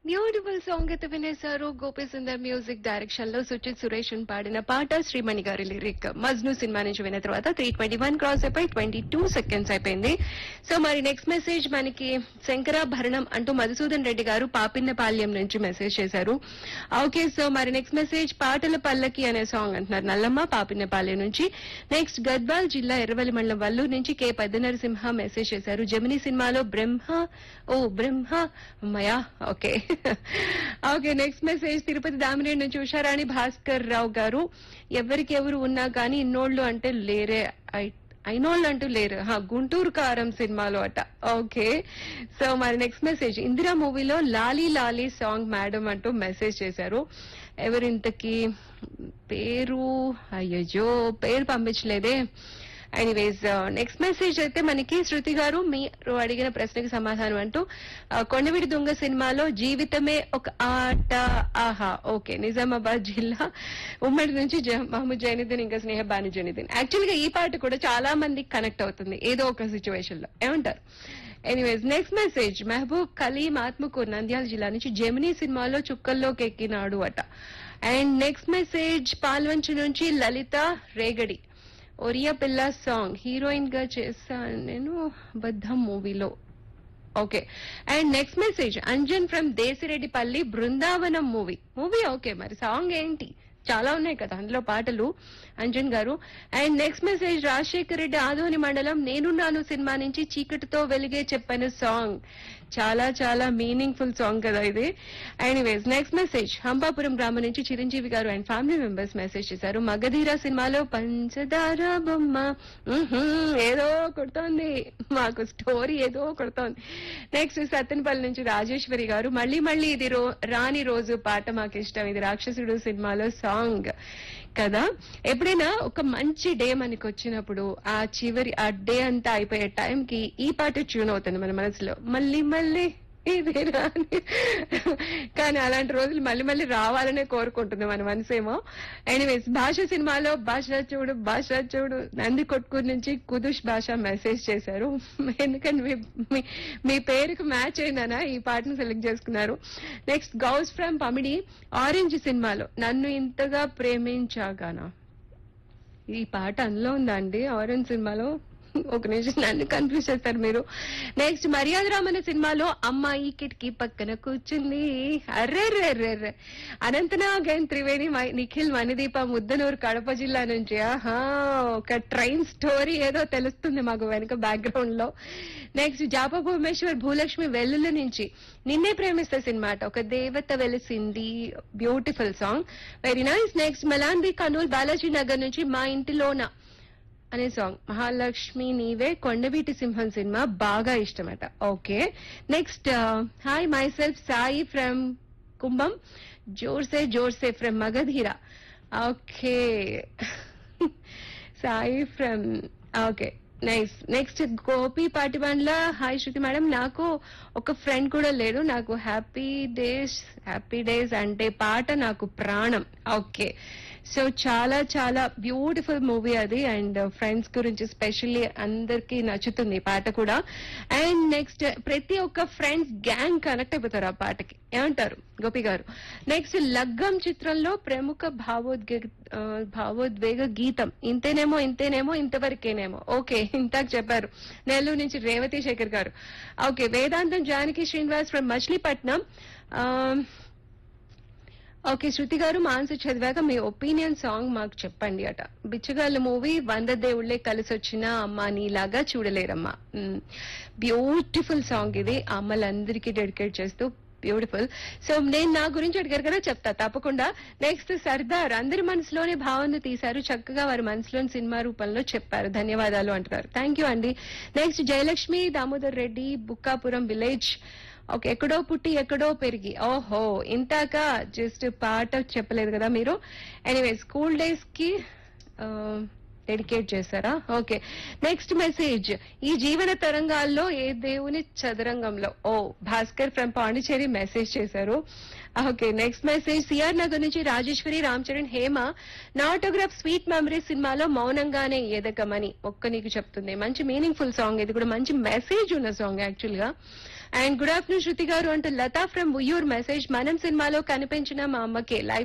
beautiful song అయితే వినేశారు Gopi Sundar music direction లో సుచిత్ సురేష్ పాడిన పాట శ్రీమణి గారి లిరిక్ మజ్ను సినిమా నుంచి విన్న తర్వాత త్రీ ట్వంటీ వన్ క్రాస్ అయిపోయి ట్వంటీ టూ సెకండ్స్ అయిపోయింది సో మరి నెక్స్ట్ మెసేజ్ మనకి శంకరాభరణం అంటూ మధుసూదన్ రెడ్డి గారు పాపిన్నపాల్యం నుంచి మెసేజ్ చేశారు ఓకే సో మరి నెక్స్ట్ మెసేజ్ పాటల పల్లకి అనే సాంగ్ అంటున్నారు నల్లమ్మ పాపిన్నపాలెం నుంచి నెక్స్ట్ గద్వాల్ జిల్లా ఎర్రవల్లి మండలం వల్లూరు నుంచి కే పెద్ద నరసింహ మెసేజ్ చేశారు జమినీ సినిమాలో బ్రహ్మ ఓ బ్రహ్మ అమ్మయ్యా okay okay next message Tirupati Damineni నుంచి ఉషారాణి భాస్కర్ రావు గారు ఎవరికి ఎవరు ఉన్నా కానీ ఇన్నోళ్ళు అంటే లేరే ఐ- అయినోళ్ళు అంటూ లేరు హా, గుంటూరు కారం సినిమాలో అట ఓకే సో మరి నెక్స్ట్ మెసేజ్ ఇందిరా మూవీలో లాలీ లాలీ సాంగ్ మేడం అంటూ మెసేజ్ చేశారు ఎవరింతకి పేరు అయ్యో పేరు పంపించలేదే ఎనీవేస్ నెక్స్ట్ మెసేజ్ అయితే మనకి శృతి గారు మీరు అడిగిన ప్రశ్నకి సమాధానం అంటూ ఆ, కొండవిడి దొంగ సినిమాలో జీవితమే ఒక ఆట ఆహా ఓకే నిజామాబాద్ జిల్లా ఉమ్మడి నుంచి జ- మహమ్మద్ జైనుద్దీన్ ఇంకా స్నేహ బాని జైనుద్దీన్ యాక్చువల్ గా ఈ పాట కూడా చాలా మందికి కనెక్ట్ అవుతుంది ఏదో ఒక సిచ్యువేషన్ లో ఏమంటారు anyways next message Mahaboob Kaleem Atmakur Nandyal జిల్లా నుంచి జెమినీ సినిమాలో చుక్కల్లోకి ఎక్కినాడు అట అండ్ నెక్స్ట్ మెసేజ్ పాల్వంచు నుంచి లలిత రేగడి ఒరియా పిల్ల సాంగ్ హీరోయిన్ గా చేశాను నేను బద్దం మూవీలో okay and next message Anjan from Desireddipalli Brindavanam movie movie okay మరి సాంగ్ ఏంటి చాలా ఉన్నాయి కదా అందులో పాటలు అంజన్ గారు and next message Rajasekhar Reddy Adoni మండలం నేనున్నాను సినిమా నుంచి చీకటితో వెలిగే చెప్పాను సాంగ్ చాలా చాలా మీనింగ్ఫుల్ సాంగ్ కదా ఇది ఎనీవేస్ నెక్స్ట్ మెసేజ్ హంపాపురం గ్రామం నుంచి చిరంజీవి గారు అండ్ ఫ్యామిలీ మెంబర్స్ మెసేజ్ చేశారు మగధీర సినిమాలో పంచదార బొమ్మ ఉహుం, ఏదో కొడుతోంది మాకు స్టోరీ ఏదో కొడుతోంది నెక్స్ట్ సత్తెనపల్లి నుంచి రాజేశ్వరి గారు మళ్ళీ మళ్ళీ ఇది రో రాని రోజు పాట మాకు ఇష్టం ఇది రాక్షసుడు సినిమాలో సాంగ్ కదా ఎప్పుడైనా ఒక మంచి డే మనకి వచ్చినప్పుడు ఆ చివరి ఆ డే అంతా అయిపోయే టైంకి ఈ పాట ట్యూన్ అవుతుంది మన మనసులో మళ్ళీ మళ్ళీ ఇది రాని కానీ అలాంటి రోజులు మళ్ళీ మళ్ళీ రావాలనే కోరుకుంటుంది మన మనసేమో ఎనీవేస్ భాష సినిమాలో భాష చూడు భాష చూడు నంది కొట్కూరు నుంచి కుదుష్ భాష మెసేజ్ చేశారు ఎందుకంటే మీ- మీ- మీ పేరుకు మ్యాచ్ అయిందనా ఈ పాటను సెలెక్ట్ చేసుకున్నారు next Ghouse from Pamidi Orange సినిమాలో నన్ను ఇంతగా ప్రేమించాగానా ఈ పాట అందులో ఉందా అండి ఆరెంజ్ సినిమాలో ఒక నిమిషం నన్ను కన్ఫ్యూజ్ చేస్తారు మీరు నెక్స్ట్ మర్యాద రామన్న సినిమాలో అమ్మాయి కిటికీ పక్కన కూర్చుంది అర్రెర్రెర్రెర్రె అనంతనాగన్ త్రివేణి మై- నిఖిల్ మణిదీప ముద్దనూరు కడప జిల్లా నుంచి ఆహా ఒక ట్రైన్ స్టోరీ ఏదో తెలుస్తుంది మాకు వెనుక బ్యాక్గ్రౌండ్ లో నెక్స్ట్ జాప భువనేశ్వర్ భూలక్ష్మి వెల్లుల నుంచి నిన్నే ప్రేమిస్తే సినిమా అట ఒక దేవత వెలిసింది beautiful song very nice next మలాన్బి కనూల్ బాలాజీ నగర్ నుంచి మా ఇంటిలోన అనే సాంగ్ మహాలక్ష్మి నీవే కొండవీటి సింహం సినిమా బాగా ఇష్టమట okay next hi myself Sai from Kumbham జోర్సే జోర్సే from Magadheera okay Sai from okay nice next Gopi Patibandla hi Shruti madam నాకు ఒక ఫ్రెండ్ కూడా లేడు నాకు హ్యాపీ డేస్ హ్యాపీ డేస్ అంటే పాట నాకు ప్రాణం ఓకే సో చాలా చాలా బ్యూటిఫుల్ మూవీ అది అండ్ ఫ్రెండ్స్ గురించి స్పెషల్లీ అందరికి నచ్చుతుంది ఈ పాట కూడా అండ్ నెక్స్ట్ ప్రతి ఒక్క ఫ్రెండ్స్ గ్యాంగ్ కనెక్ట్ అయిపోతారు ఆ పాటకి ఏమంటారు గోపి గారు నెక్స్ట్ లగ్గం చిత్రంలో ప్రముఖ భావోద్వే ఆ, భావోద్వేగ గీతం ఇంతేనేమో ఇంతేనేమో ఇంతవరకేనేమో ఓకే ఇంతాక చెప్పారు నెల్లూరు నుంచి రేవతి శేఖర్ గారు ఓకే వేదాంతం జానకి శ్రీనివాస్ ఫ్రమ్ మచిలీపట్నం ఆ, ఓకే శృతి గారు మాన్సు చదివాక మీ ఒపీనియన్ సాంగ్ మాకు చెప్పండి అట బిచ్చగాళ్ళ మూవీ వంద దేవుళ్ళే కలిసి వచ్చిన అమ్మ నీలాగా చూడలేరమ్మా బ్యూటిఫుల్ సాంగ్ ఇది అమ్మలందరికీ డెడికేట్ చేస్తూ బ్యూటిఫుల్ సో నేను నా గురించి అడిగారు కదా చెప్తా తప్పకుండా నెక్స్ట్ సర్దార్ అందరి మనసులోనే భావన తీశారు చక్కగా వారి మనసులోని సినిమా రూపంలో చెప్పారు ధన్యవాదాలు అంటున్నారు థ్యాంక్ యూ అండి next Jayalakshmi Damodar Reddy Bukkapuram village okay ఎక్కడో పుట్టి ఎక్కడో పెరిగి ఓహో ఇంతాక జస్ట్ పాట చెప్పలేదు కదా మీరు ఎనీవే స్కూల్ డేస్ కి ఆ, డెడికేట్ చేశారా ఓకే నెక్స్ట్ మెసేజ్ ఈ జీవన తరంగాల్లో ఏ దేవుని చదరంగంలో ఓ భాస్కర్ ఫ్రమ్ పాండిచేరి మెసేజ్ చేశారు okay next message CR Nagar నుంచి రాజేశ్వరి రామ్ చరణ్ హేమ నా ఆటోగ్రాఫ్ స్వీట్ మెమరీ సినిమాలో మౌనంగానే ఎదగమని ఒక్క నీకు చెప్తుంది మంచి మీనింగ్ఫుల్ సాంగ్ ఇది కూడా మంచి మెసేజ్ ఉన్న సాంగ్ యాక్చువల్ గా అండ్ గుడ్ ఆఫ్టర్నూన్ శృతి గారు అంటూ లతా ఫ్రమ్ ఉయ్యూర్ మెసేజ్ మనం సినిమాలో కనిపించిన మా అమ్మకే లైవ్